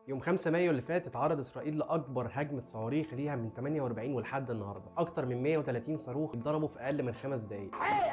يوم 5 مايو اللي فات اتعرض اسرائيل لاكبر هجمه صواريخ ليها من 48 ولحد النهارده اكتر من 130 صاروخ اتضربوا في اقل من خمس دقائق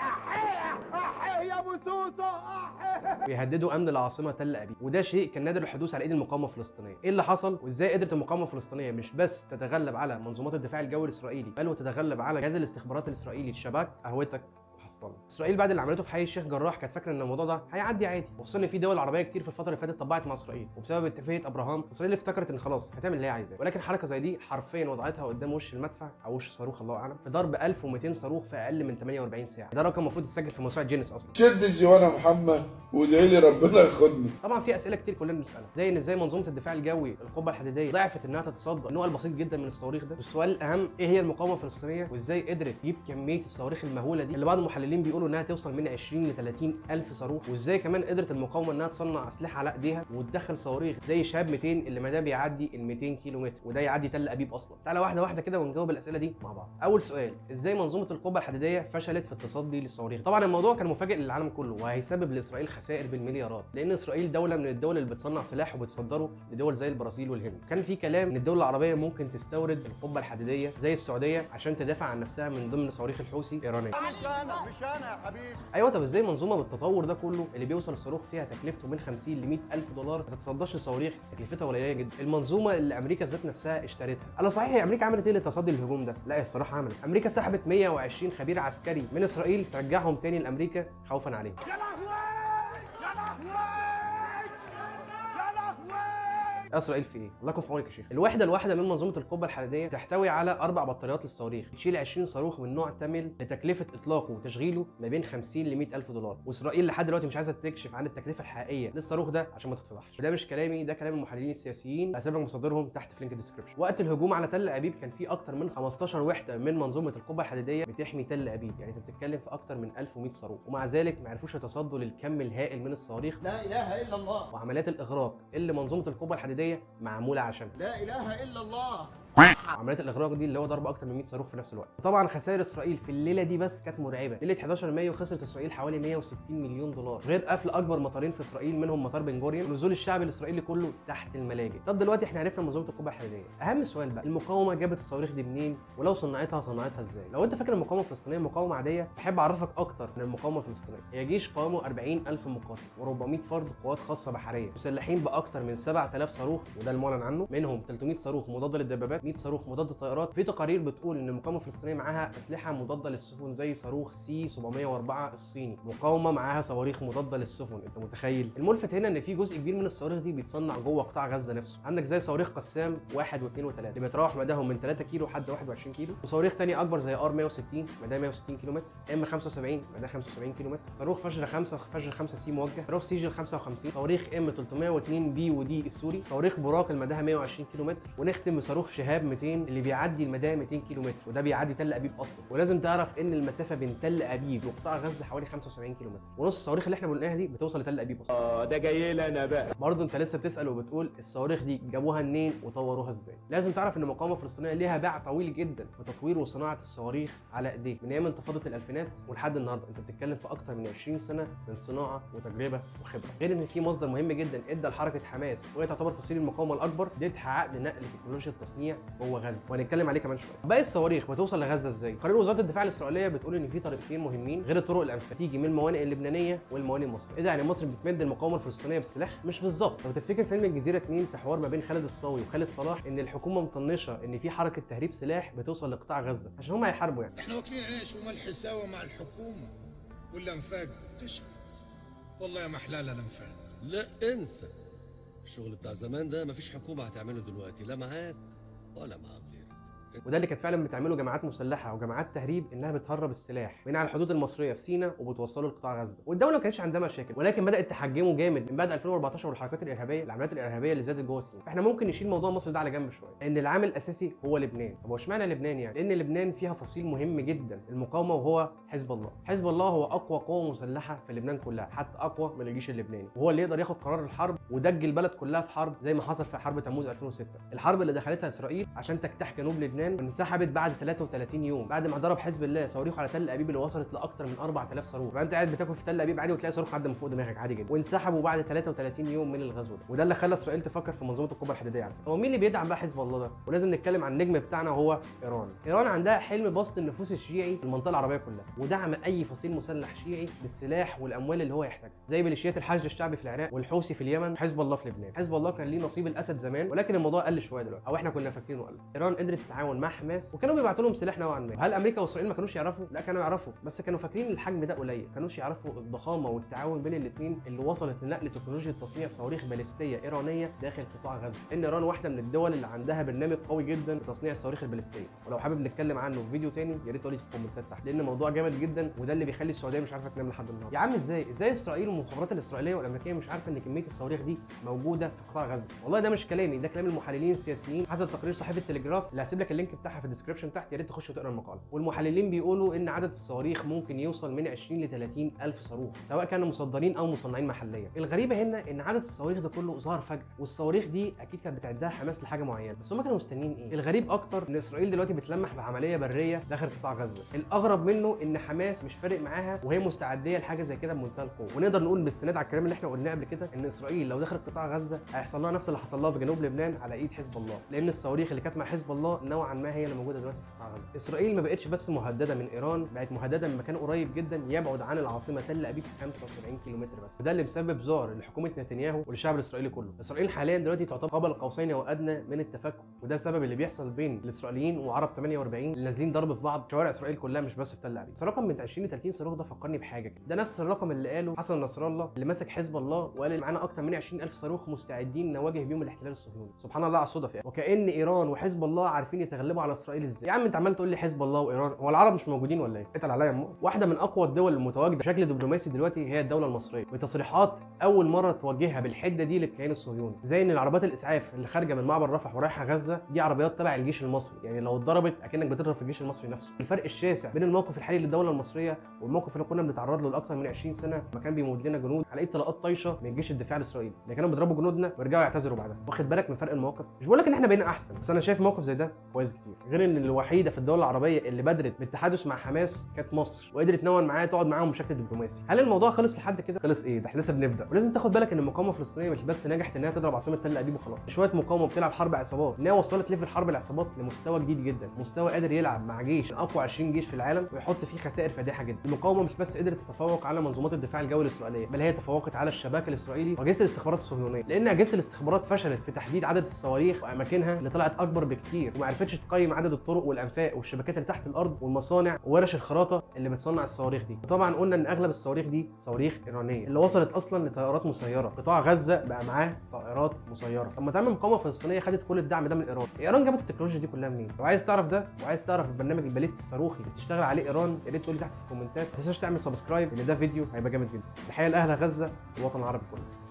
يا ابو سوسه بيهددوا امن العاصمه تل ابيب وده شيء كان نادر الحدوث على ايد المقاومه الفلسطينيه ايه اللي حصل وازاي قدرت المقاومه الفلسطينيه مش بس تتغلب على منظومات الدفاع الجوي الاسرائيلي بل وتتغلب على جهاز الاستخبارات الاسرائيلي الشباك قهوتك وحصلنا اسرائيل بعد اللي عملته في حي الشيخ جراح كانت فاكره ان الموضوع ده هيعدي عادي وخصوصا ان في دول عربيه كتير في الفتره اللي فاتت طبقت مع اسرائيل وبسبب اتفاقيه ابراهام اسرائيل افتكرت ان خلاص هتعمل اللي هي عايزاه ولكن حركه زي دي حرفيا وضعتها قدام وش المدفع او وش صاروخ الله اعلم في ضرب 1200 صاروخ في اقل من 48 ساعه ده رقم المفروض يتسجل في موسوعه جينيس اصلا شد الجوان يا محمد وادعي لي ربنا ياخدني طبعا في اسئله كتير كلنا بنسالها زي ان ازاي منظومه الدفاع الجوي القبه الحديديه ضعفت انها تتصدى النوع البسيط جدا من الصواريخ ده والسؤال الاهم ايه هي المقاومه الفلسطينيه وازاي قدرت تجيب كميه الصواريخ المهوله دي اللي بعض المحللين بيقولوا انها توصل من 20 ل 30 الف صاروخ وازاي كمان قدرت المقاومه انها تصنع اسلحه على ايديها وتدخل صواريخ زي شهاب 200 اللي مداه بيعدي ال 200 كيلو متر وده يعدي تل ابيب اصلا تعالى واحده واحده كده ونجاوب الاسئله دي مع بعض اول سؤال ازاي منظومه القبه الحديديه فشلت في التصدي للصواريخ طبعا الموضوع كان مفاجئ للعالم كله وهيسبب لاسرائيل خسائر بالمليارات لان اسرائيل دوله من الدول اللي بتصنع سلاح وبتصدره لدول زي البرازيل والهند كان في كلام ان الدول العربيه ممكن تستورد القبه الحديديه زي السعوديه عشان تدافع عن نفسها من ضمن صواريخ الحوثي الايرانيه مش انا مش انا يا حبيبي ايوه طب ازاي منظومه بالتطور ده كله اللي بيوصل الصاروخ فيها تكلفته من 50 ل 100 الف دولار ما تتصداش لصواريخ تكلفتها قليله جدا المنظومه اللي امريكا ذات نفسها اشترتها انا صحيح هي امريكا عملت ايه لتصدي الهجوم ده لا هي الصراحه عملت امريكا سحبت 120 خبير عسكري من اسرائيل ترجعهم تاني لامريكا خوفا عليهم يا لهوي يا لهوي يا لهوي اسرائيل في ايه؟ الله يكون في عونك يا شيخ. الوحده الواحده من منظومه القبه الحديديه تحتوي على اربع بطاريات للصواريخ، تشيل 20 صاروخ من نوع تامل لتكلفه اطلاقه وتشغيله ما بين 50 ل 100 الف دولار، واسرائيل لحد دلوقتي مش عايزه تكشف عن التكلفه الحقيقيه للصاروخ ده عشان ما تتفضحش. وده مش كلامي ده كلام المحللين السياسيين هسيب لك مصادرهم تحت في لينك الديسكربشن. وقت الهجوم على تل ابيب كان في اكتر من 15 وحده من منظومه القبه الحديديه بتحمي تل ابيب، يعني انت بتتكلم في اكتر من 1100 صاروخ، ومع ذلك ما عرفوش يتصدوا للكم الهائل من الصواريخ لا اله الا الله وعمليات الاغراق اللي منظومه القبه الحديديه معموله عشان لا اله الا الله عمليات الاغراق دي اللي هو ضرب اكتر من 100 صاروخ في نفس الوقت طبعا خسائر اسرائيل في الليله دي بس كانت مرعبه ليله 11 مايو خسرت اسرائيل حوالي 160 مليون دولار غير قفل اكبر مطارين في اسرائيل منهم مطار بن جوريون ونزول الشعب الاسرائيلي كله تحت الملاجئ طب دلوقتي احنا عرفنا منظومه القبه الحديديه اهم سؤال بقى المقاومه جابت الصواريخ دي منين ولو صنعتها صنعتها ازاي لو انت فاكر المقاومه الفلسطينيه مقاومه عاديه بحب اعرفك اكتر من المقاومه الفلسطينيه هي جيش قاموا 40000 مقاتل و400 فرد قوات خاصه بحريه مسلحين باكتر من 7000 صاروخ وده المعلن عنه منهم 300 صاروخ مضاد للدبابات 100 صاروخ مضاد للطائرات في تقارير بتقول ان المقاومه الفلسطينيه معاها اسلحه مضاده للسفن زي صاروخ سي 704 الصيني مقاومه معاها صواريخ مضاده للسفن انت متخيل الملفت هنا ان في جزء كبير من الصواريخ دي بيتصنع جوه قطاع غزه نفسه عندك زي صواريخ قسام 1 و2 و3 اللي بيتراوح مداهم من 3 كيلو لحد 21 كيلو وصواريخ تانية اكبر زي ار 160 مداه 160 كيلو متر ام 75 مداه 75 كيلو متر صاروخ فجر 5 فجر 5 سي موجه صاروخ سيجل 55 صواريخ ام 302 بي ودي السوري صواريخ براق المداها 120 كيلو متر ونختم بصاروخ شهاب 200 اللي بيعدي المداه 200 كيلو متر وده بيعدي تل ابيب اصلا ولازم تعرف ان المسافه بين تل ابيب وقطاع غزه حوالي 75 كيلو متر ونص الصواريخ اللي احنا بنقولها دي بتوصل لتل ابيب اصلا اه ده جاي لي انا بقى برضه انت لسه بتسال وبتقول الصواريخ دي جابوها منين وطوروها ازاي لازم تعرف ان المقاومه الفلسطينيه ليها باع طويل جدا في تطوير وصناعه الصواريخ على ايديك من ايام انتفاضه الالفينات ولحد النهارده انت بتتكلم في اكتر من 20 سنه من صناعه وتجربه وخبره غير ان في مصدر مهم جدا ادى لحركه حماس وهي تعتبر فصيل المقاومه الاكبر اديتها عقد نقل تكنولوجيا التصنيع جوه غزه وهنتكلم عليه كمان شويه باقي الصواريخ بتوصل لغزه ازاي قرار وزاره الدفاع الاسرائيليه بتقول ان في طريقتين مهمين غير الطرق الانفيه تيجي من الموانئ اللبنانيه والموانئ المصريه ايه ده يعني مصر بتمد المقاومه الفلسطينيه بالسلاح مش بالظبط لو تفتكر فيلم الجزيره 2 في حوار ما بين خالد الصاوي وخالد صلاح ان الحكومه مطنشه ان في حركه تهريب سلاح بتوصل لقطاع غزه عشان هم هيحاربوا يعني احنا واكلين عيش وملح سوا مع الحكومة والانفاق تشهد والله يا محلال الانفاق لا انسى الشغل بتاع زمان ده مفيش حكومة هتعمله دلوقتي لا معاك ولا مع غيرك وده اللي كانت فعلا بتعمله جماعات مسلحه وجماعات تهريب انها بتهرب السلاح من على الحدود المصريه في سيناء وبتوصله لقطاع غزه والدوله ما كانش عندها مشاكل ولكن بدات تحجمه جامد من بعد 2014 والحركات الارهابيه العمليات الارهابيه اللي زادت جوه سيناء احنا ممكن نشيل موضوع مصر ده على جنب شويه لان العامل الاساسي هو لبنان طب هو اشمعنى لبنان يعني لان لبنان فيها فصيل مهم جدا المقاومه وهو حزب الله حزب الله هو اقوى قوه مسلحه في لبنان كلها حتى اقوى من الجيش اللبناني وهو اللي يقدر ياخد قرار الحرب ودج البلد كلها في حرب زي ما حصل في حرب تموز 2006 الحرب اللي دخلتها اسرائيل عشان تجتاح جنوب لبنان لبنان وانسحبت بعد 33 يوم بعد ما ضرب حزب الله صواريخ على تل ابيب اللي وصلت لاكثر من 4000 صاروخ يبقى انت قاعد بتاكل في تل ابيب عادي وتلاقي صاروخ عدى من فوق دماغك عادي جدا وانسحبوا بعد 33 يوم من الغزو ده وده اللي خلى اسرائيل تفكر في منظومه القوه الحديديه على فكره هو مين اللي بيدعم بقى حزب الله ده ولازم نتكلم عن النجم بتاعنا وهو ايران ايران عندها حلم بسط النفوس الشيعي في المنطقه العربيه كلها ودعم اي فصيل مسلح شيعي بالسلاح والاموال اللي هو يحتاجها زي ميليشيات الحشد الشعبي في العراق والحوثي في اليمن وحزب الله في لبنان حزب الله كان ليه نصيب الاسد زمان ولكن الموضوع قل شويه دلوقتي او احنا كنا فاكرينه قل ايران قدرت تتعاون مع حماس وكانوا بيبعتوا لهم سلاح نوعا ما هل امريكا واسرائيل ما كانوش يعرفوا لا كانوا يعرفوا بس كانوا فاكرين الحجم ده قليل ما كانوش يعرفوا الضخامه والتعاون بين الاثنين اللي وصلت لنقل تكنولوجيا تصنيع صواريخ باليستيه ايرانيه داخل قطاع غزه ان ايران واحده من الدول اللي عندها برنامج قوي جدا في تصنيع الصواريخ الباليستيه ولو حابب نتكلم عنه في فيديو تاني يا ريت تقول لي في الكومنتات تحت لان الموضوع جامد جدا وده اللي بيخلي السعوديه مش عارفه تنام لحد النهارده يا عم ازاي ازاي اسرائيل والمخابرات الاسرائيليه والامريكيه مش عارفه ان كميه الصواريخ دي موجوده في قطاع غزه والله ده مش كلامي ده كلام المحللين السياسيين حسب تقرير صحيفه التلجراف اللي هسيب لك اللينك بتاعها في الديسكربشن تحت يا ريت تخش وتقرا المقاله والمحللين بيقولوا ان عدد الصواريخ ممكن يوصل من 20 ل 30 الف صاروخ سواء كانوا مصدرين او مصنعين محليا الغريبه هنا ان عدد الصواريخ ده كله ظهر فجاه والصواريخ دي اكيد كانت بتعدها حماس لحاجه معينه بس هم كانوا مستنيين ايه الغريب اكتر ان اسرائيل دلوقتي بتلمح بعمليه بريه داخل قطاع غزه الاغرب منه ان حماس مش فارق معاها وهي مستعديه لحاجه زي كده بمنتهى القوه ونقدر نقول باستناد على الكلام اللي احنا قلناه قبل كده ان اسرائيل لو دخلت قطاع غزه هيحصل لها نفس اللي حصل لها في جنوب لبنان على ايد حزب الله لان الصواريخ اللي كانت مع حزب الله نوعا ما هي اللي موجوده دلوقتي في قطاع غزه اسرائيل ما بقتش بس مهدده من ايران بقت مهدده من مكان قريب جدا يبعد عن العاصمه تل ابيب 75 كيلومتر بس وده اللي مسبب ذعر لحكومه نتنياهو وللشعب الاسرائيلي كله اسرائيل حاليا دلوقتي تعتبر قاب القوسين وادنى من التفكك وده السبب اللي بيحصل بين الاسرائيليين وعرب 48 اللي نازلين ضرب في بعض شوارع اسرائيل كلها مش بس في تل ابيب بس الرقم من 20 ل 30 صاروخ ده فكرني بحاجه كده ده نفس الرقم اللي قاله حسن نصر الله اللي مسك حزب الله وقال ان معانا اكتر من 20000 صاروخ مستعدين نواجه بيهم الاحتلال الصهيوني سبحان الله على الصدف يعني وكان ايران وحزب الله عارفين يتغلبوا على اسرائيل ازاي يا عم انت عمال تقول لي حزب الله وايران هو العرب مش موجودين ولا ايه اتقل عليا يا أمه. واحده من اقوى الدول المتواجده بشكل دبلوماسي دلوقتي هي الدوله المصريه بتصريحات اول مره توجهها بالحده دي للكيان الصهيوني زي ان العربيات الاسعاف اللي خارجه من معبر رفح ورايحه غزه دي عربيات تبع الجيش المصري يعني لو اتضربت اكنك بتضرب في الجيش المصري نفسه الفرق الشاسع بين الموقف الحالي للدوله المصريه والموقف اللي كنا بنتعرض له لاكثر من 20 سنه ما كان بيموت لنا جنود على ايد طلقات طايشه من الجيش الدفاعي الاسرائيلي اللي كانوا بيضربوا جنودنا ويرجعوا يعتذروا بعدها واخد بالك من فرق المواقف مش بقول لك ان احنا بقينا احسن بس انا شايف موقف زي ده كويس كتير غير ان الوحيده في الدول العربيه اللي بدرت بالتحدث مع حماس كانت مصر وقدرت نوعا معاها تقعد معاهم بشكل دبلوماسي هل الموضوع خلص لحد كده خلص ايه ده احنا لسه بنبدا ولازم تاخد بالك ان المقاومه الفلسطينيه مش بس نجحت انها تضرب عاصمه تل ابيب وخلاص شويه مقاومه بتلعب حرب عصابات انها وصلت ليفل حرب العصابات لمستوى جديد جدا مستوى قادر يلعب مع جيش من اقوى 20 جيش في العالم ويحط فيه خسائر فادحه جدا المقاومه مش بس قدرت تتفوق على منظومات الدفاع الجوي الاسرائيليه بل هي تفوقت على الشباك الاسرائيلي واجهزه الاستخبارات الصهيونيه لان اجهزه الاستخبارات فشلت في تحديد عدد الصواريخ واماكنها اللي طلعت اكبر بكتير وما عرفتش تقيم عدد الطرق والانفاق والشبكات اللي تحت الارض والمصانع وورش الخراطه اللي بتصنع الصواريخ دي وطبعا قلنا ان اغلب الصواريخ دي صواريخ ايرانيه اللي وصلت اصلا لطيارات مسيره قطاع غزه بقى معاه طائرات مسيره طب ما تعمل مقاومه فلسطينيه خدت كل الدعم ده من ايران ايران جابت التكنولوجيا دي كلها منين لو عايز تعرف ده وعايز تعرف البرنامج الباليستي الصاروخي اللي بتشتغل عليه ايران يا ريت تقول لي تحت في الكومنتات ما تنساش تعمل سبسكرايب لان ده فيديو هيبقى جامد جدا تحيه لاهل غزه والوطن العربي كله